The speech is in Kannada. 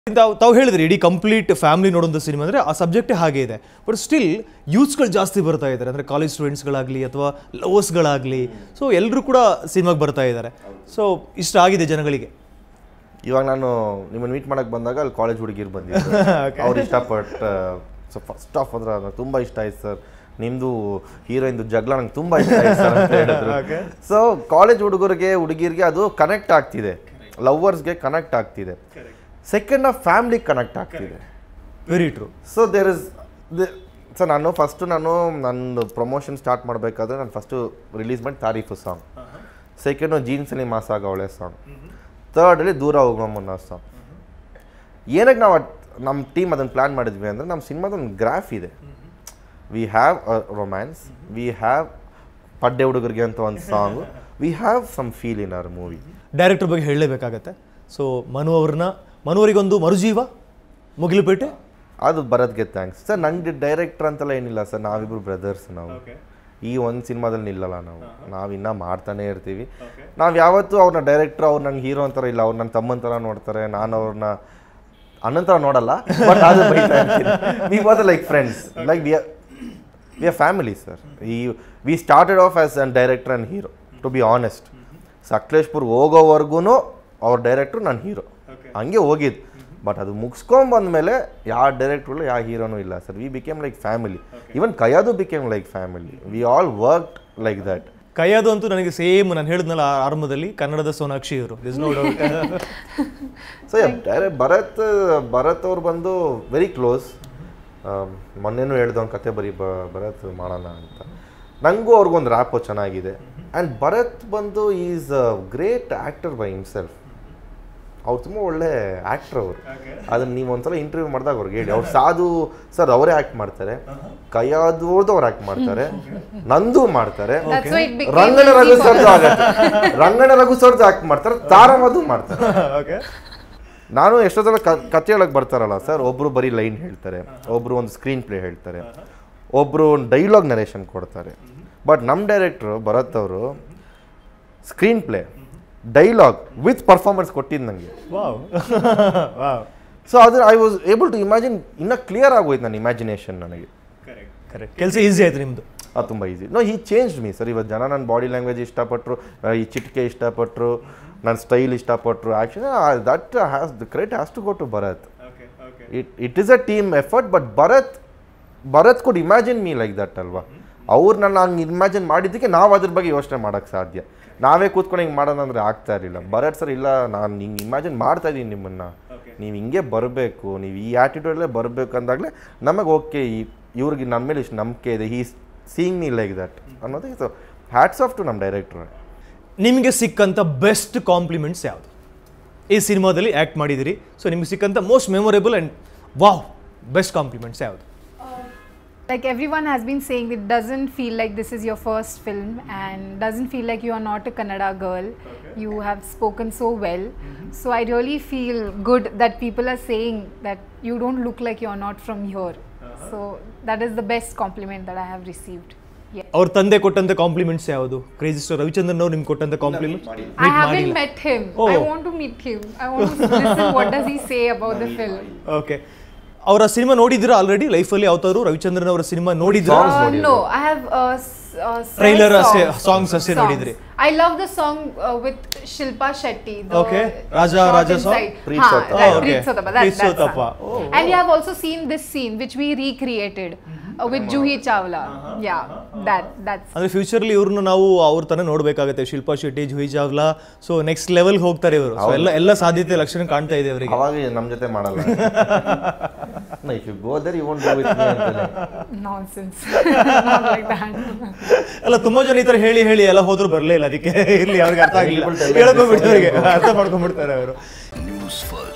ತಾವು ತಾವು ಹೇಳಿದ್ರಿ ಇಡೀ ಕಂಪ್ಲೀಟ್ ಫ್ಯಾಮಿಲಿ ನೋಡೋಂಥ ಸಿನಿಮಾ ಅಂದರೆ ಆ ಸಬ್ಜೆಕ್ಟೇ ಹಾಗೆ ಇದೆ ಬಟ್ ಸ್ಟಿಲ್ ಯೂತ್ಸ್ಗಳು ಜಾಸ್ತಿ ಬರ್ತಾ ಇದ್ದಾರೆ ಅಂದರೆ ಕಾಲೇಜ್ ಸ್ಟೂಡೆಂಟ್ಸ್ಗಳಾಗಲಿ ಅಥವಾ ಲವರ್ಸ್ಗಳಾಗಲಿ ಸೊ ಎಲ್ಲರೂ ಕೂಡ ಸಿನಿಮಾಗೆ ಬರ್ತಾ ಇದ್ದಾರೆ ಸೊ ಇಷ್ಟ ಆಗಿದೆ ಜನಗಳಿಗೆ ಇವಾಗ ನಾನು ನಿಮ್ಮನ್ನು ಮೀಟ್ ಮಾಡಕ್ಕೆ ಬಂದಾಗ ಅಲ್ಲಿ ಕಾಲೇಜ್ ಹುಡುಗಿರು ಬಂದಿದ್ರು ಅವ್ರು ಇಷ್ಟಪಟ್ಟು ಸೊ ಫಸ್ಟ್ ಆಫ್ ಅಂದ್ರೆ ನಂಗೆ ತುಂಬ ಇಷ್ಟ ಆಯ್ತು ಸರ್ ನಿಮ್ಮದು ಹೀರೋಯಿಂದು ಜಗಳ ನಂಗೆ ತುಂಬ ಇಷ್ಟ ಆಯ್ತು ಸರ್ ಅಂತ ಹೇಳಿದ್ರು ಸೊ ಕಾಲೇಜ್ ಹುಡುಗರಿಗೆ ಹುಡುಗಿರಿಗೆ ಅದು ಕನೆಕ್ಟ್ ಆಗ್ತಿದೆ ಲವ್ವರ್ಸ್ಗೆ ಕನೆಕ್ಟ್ ಆಗ್ತಿದೆ ಸೆಕೆಂಡ್ ಆಫ್ ಫ್ಯಾಮ್ಲಿ ಕನೆಕ್ಟ್ ಆಗ್ತಿದೆ very true so there is sir ನಾನು ಫಸ್ಟು ನಾನು ನನ್ನ ಪ್ರಮೋಷನ್ ಸ್ಟಾರ್ಟ್ ಮಾಡಬೇಕಾದ್ರೆ ನಾನು ಫಸ್ಟು ರಿಲೀಸ್ ಮಾಡಿ ತಾರೀಫು ಸಾಂಗ್ ಸೆಕೆಂಡು ಜೀನ್ಸಲ್ಲಿ ಮಾಸಾಗ ಅವಳೆ ಸಾಂಗ್ ತರ್ಡಲ್ಲಿ ದೂರ ಹೋಗೋಮನ್ನ ಸಾಂಗ್ ಏನಕ್ಕೆ ನಾವು ನಮ್ಮ ಟೀಮ್ ಅದನ್ನು ಪ್ಲ್ಯಾನ್ ಮಾಡಿದ್ವಿ ಅಂದರೆ ನಮ್ಮ ಸಿನಿಮಾದೊಂದು ಗ್ರಾಫ್ ಇದೆ we have a romance we have ಪಡ್ಡೆ ಹುಡುಗರಿಗೆ ಅಂತ ಒಂದು song we have some feel in our movie director ಬಗ್ಗೆ ಹೇಳಲೇಬೇಕಾಗತ್ತೆ ಸೊ ಮನು ಅವ್ರನ್ನ ಮನು ಅವರಿಗೊಂದು ಮರುಜೀವ ಮುಗಿಲುಪೇಟೆ ಅದು ಬರೋದ್ಗೆ ಥ್ಯಾಂಕ್ಸ್ ಸರ್ ನಂಗೆ ಡೈರೆಕ್ಟರ್ ಅಂತೆಲ್ಲ ಏನಿಲ್ಲ ಸರ್ ನಾವಿಬ್ರು ಬ್ರದರ್ಸ್ ನಾವು ಈ ಒಂದು ಸಿನಿಮಾದಲ್ಲಿ ನಿಲ್ಲಲ್ಲ ನಾವು ನಾವಿನ್ನ ಮಾಡ್ತಾನೆ ಇರ್ತೀವಿ ನಾವು ಯಾವತ್ತೂ ಅವ್ರನ್ನ ಡೈರೆಕ್ಟ್ರ್ ಅವ್ರು ನಂಗೆ ಹೀರೋ ಅಂತಾರ ಇಲ್ಲ ಅವ್ರು ನನ್ನ ತಮ್ಮನ ಥರ ನೋಡ್ತಾರೆ ನಾನು ಅವ್ರನ್ನ ಅಣ್ಣನ ಥರ ನೋಡಲ್ಲ ಬಟ್ ಅದು ಬೈತಾ ಇರ್ತೀನಿ we was like friends like we we are family sir ಈ we started off as an director and hero to be honest Sakleshpur ಹೋಗೋವರೆಗೂ ಅವ್ರ ಡೈರೆಕ್ಟ್ರು ನಾನು ಹೀರೋ ಹಂಗೆ ಹೋಗಿದ್ದು ಬಟ್ ಅದು ಮುಗಿಸ್ಕೊಂಬಂದ್ಮೇಲೆ ಯಾವ ಡೈರೆಕ್ಟ್ರು ಯಾವ ಹೀರೋನೂ ಇಲ್ಲ sir we became like family even ಕೈಯಾದು became like family we all work like that ಕೈಯಾದು ಅಂತೂ ನನಗೆ ಸೇಮ್ ನಾನು ಹೇಳಿದ್ನಲ್ಲ ಆ ಆರಂಭದಲ್ಲಿ ಕನ್ನಡದ ಸೋನಾಕ್ಷಿ ಅವರು this no doubt so direct Bharath Bharath ಅವ್ರು ಬಂದು ವೆರಿ ಕ್ಲೋಸ್ ಮೊನ್ನೆನೂ ಹೇಳ್ದೆ ಒಂದು ಕತೆ ಬರೀ ಬ ಭರತ್ ಮಾಡೋಣ ಅಂತ ನನಗೂ ಅವ್ರಿಗೊಂದು ರ್ಯಾಪು ಚೆನ್ನಾಗಿದೆ ಆ್ಯಂಡ್ ಭರತ್ ಬಂದು is a great actor by himself ಅವ್ರು ತುಂಬ ಒಳ್ಳೆ ಆ್ಯಕ್ಟರ್ ಅವರು ಅದನ್ನ ನೀವು ಒಂದ್ಸಲ ಇಂಟರ್ವ್ಯೂ ಮಾಡಿದಾಗ ಅವ್ರಿಗೆ ಹೇಳಿ ಅವ್ರು ಸಾಧು ಸರ್ ಅವರೇ ಆ್ಯಕ್ಟ್ ಮಾಡ್ತಾರೆ ಕೈಯಾದವ್ರದ್ದು ಅವ್ರು ಆ್ಯಕ್ಟ್ ಮಾಡ್ತಾರೆ ನಂದು ಮಾಡ್ತಾರೆ That's why it became ರಂಗಣ easy Raghu for ಸರ್ದು ಆಗತ್ತೆ ರಂಗಣ ರಘು ಸರ್ದು ಆ್ಯಕ್ಟ್ ಮಾಡ್ತಾರೆ ತಾರಮದು ಮಾಡ್ತಾರೆ ಓಕೆ ನಾನು ಎಷ್ಟೋ ಸಲ ಕ- ಕತೆ ಹೇಳಕ್ ಬರ್ತಾರಲ್ಲ ಸರ್ ಒಬ್ರು ಬರೀ ಲೈನ್ ಹೇಳ್ತಾರೆ ಒಬ್ರು ಒಂದು ಸ್ಕ್ರೀನ್ ಪ್ಲೇ ಹೇಳ್ತಾರೆ ಒಬ್ರು ಒಂದು ಡೈಲಾಗ್ ನರೇಷನ್ ಕೊಡ್ತಾರೆ ಬಟ್ ನಮ್ಮ ಡೈರೆಕ್ಟ್ರು ಭರತ್ ಅವರು screen play dialogue with performance ಕೊಟ್ಟಿದ್ದು ನನಗೆ ವಾವ್ ವಾವ್ ಸೊ ಅದು I was able to imagine ಇನ್ನೂ ಕ್ಲಿಯರ್ ಆಗೋಯ್ತು ನನ್ನ ಇಮ್ಯಾಜಿನೇಷನ್ ನನಗೆ ಕರೆಕ್ಟ್ ಕೆಲಸ ಈಸಿ ಆಯ್ತು ನಿಮ್ಮದು ಅದು ತುಂಬ ಈಸಿ ನೋ ಈ ಚೇಂಜ್ ಮೀ ಸರ್ ಇವತ್ತು ಜನ ನನ್ನ ಬಾಡಿ ಲ್ಯಾಂಗ್ವೇಜ್ ಇಷ್ಟಪಟ್ಟರು ಈ ಚಿಟಿಕೆ ಇಷ್ಟಪಟ್ಟರು ನನ್ನ ಸ್ಟೈಲ್ ಇಷ್ಟಪಟ್ಟರು actually that has the credit has to go to Bharath it it is a team effort but Bharath Bharath could imagine me like that ಅಲ್ವಾ ಅವ್ರು ನನ್ನ ಹಂಗೆ ಇಮ್ಯಾಜಿನ್ ಮಾಡಿದ್ದಕ್ಕೆ ನಾವು ಅದ್ರ ಬಗ್ಗೆ ಯೋಚನೆ ಮಾಡೋಕ್ಕೆ ಸಾಧ್ಯ ನಾವೇ ಕೂತ್ಕೊಂಡು ಹಿಂಗೆ ಮಾಡೋಣ ಅಂದರೆ ಆಗ್ತಾ ಇರಲಿಲ್ಲ ಭರತ್ ಸರ್ ಇಲ್ಲ ನಾನು ಹಿಂಗೆ ಇಮ್ಯಾಜಿನ್ ಮಾಡ್ತಾ ಇದ್ದೀನಿ ನಿಮ್ಮನ್ನು ನೀವು ಹಿಂಗೆ ಬರಬೇಕು ನೀವು ಈ ಆ್ಯಟಿಟ್ಯೂಡಲ್ಲೇ ಬರಬೇಕು ಅಂದಾಗಲೇ ನಮಗೆ ಓಕೆ ಈ ಇವ್ರಿಗೆ ನಮ್ಮ ಮೇಲೆ ಇಷ್ಟು ನಂಬಿಕೆ ಇದೆ ಈ ಸೀಯಿಂಗ್ ಮೀ ಲೈಕ್ ದಟ್ ಅನ್ನೋದು ಇದು ಹ್ಯಾಟ್ಸ್ ಆಫ್ ಟು ನಮ್ಮ ಡೈರೆಕ್ಟ್ರ್ ನಿಮಗೆ ಸಿಕ್ಕಂಥ ಬೆಸ್ಟ್ ಕಾಂಪ್ಲಿಮೆಂಟ್ಸ್ ಯಾವುದು ಈ ಸಿನಿಮಾದಲ್ಲಿ ಆ್ಯಕ್ಟ್ ಮಾಡಿದಿರಿ ಸೊ ನಿಮಗೆ ಸಿಕ್ಕಂಥ most memorable and wow best compliments ಯಾವುದು like everyone has been saying it doesn't feel like this is your first film and doesn't feel like you are not a kannada girl you have spoken so well so i really feel good that people are saying that you don't look like you're not from here so that is the best compliment that i have received yeah ಅವ್ರ ತಂದೆ ಕೊಟ್ಟಂಥ ಕಾಂಪ್ಲಿಮೆಂಟ್ಸ್ ಯಾವುದು ಕ್ರೇಜಿ ಸ್ಟಾರ್ ರವಿಚಂದ್ರನ್ ಅವ್ರು ನಿಮ್ಗೆ ಕೊಟ್ಟಂಥ compliment I haven't met him. I Oh. want to meet him. I want to listen what does he say about the film. Okay ಅವರ ಸಿನಿಮಾ ನೋಡಿದ್ದೀರಾ ಆಲ್ರೆಡಿ ಲೈಫಲ್ಲಿ ಯಾವತ್ತಾದ್ರು ರವಿಚಂದ್ರನ್ ಅವರ ಸಿನಿಮಾ ನೋಡಿದ್ರಾ Songs Uh, ನೋಡಿದ್ರು. no, I have uh, s- uh, searched Trailer ಅಷ್ಟೇ, songs. songs ಅಷ್ಟೇ ನೋಡಿದ್ರಿ. I love the song uh, with Shilpa Shetty. The Okay. Raja- shot Raja song? inside. Preet Ha, Sotappa. that, Oh, okay. Preet Sotappa, that, Preet that Sotappa. song. Oh, And you have also seen this scene which we recreated uh, with Juhi Chawla. Yeah, that that's ಅಂದ್ರೆ ಫ್ಯೂಚರ್ಲಿ ಇವ್ರನ್ನ ನಾವು ಅವ್ರ ತನ ನೋಡ್ಬೇಕಾಗತ್ತೆ Shilpa Shetty Juhi Chawla so next level ಹೋಗ್ತಾರೆ ಇವರು ಸೊ ಎಲ್ಲ ಎಲ್ಲ ಸಾಧ್ಯತೆ ಲಕ್ಷಣ ಕಾಣ್ತಾ ಇದೆ ಅವರಿಗೆ ಅವಾಗ ನಮ್ಮ ಜೊತೆ ಮಾಡಲ್ಲ if you go there you won't do with me ಅಂತಾನೆ nonsense. Not like that. ಅಲ್ಲ ತುಂಬಾ ಜನ ಈ ತರ ಹೇಳಿ ಹೇಳಿ ಎಲ್ಲ ಹೋದ್ರು ಬರ್ಲೇ ಇಲ್ಲ ಅದಕ್ಕೆ ಇರ್ಲಿ ಅವ್ರಿಗೆ ಅರ್ಥ ಆಗಿಲ್ಲ People tell us ಹೇಳ್ಕೊಂಡ್ಬಿಡ್ತಾರೆ ಅವ್ರಿಗೆ ಅರ್ಥ ಮಾಡ್ಕೊಂಡ್ಬಿಡ್ತಾರೆ ಅವರು ನ್ಯೂಸ್ ಫಸ್ಟ್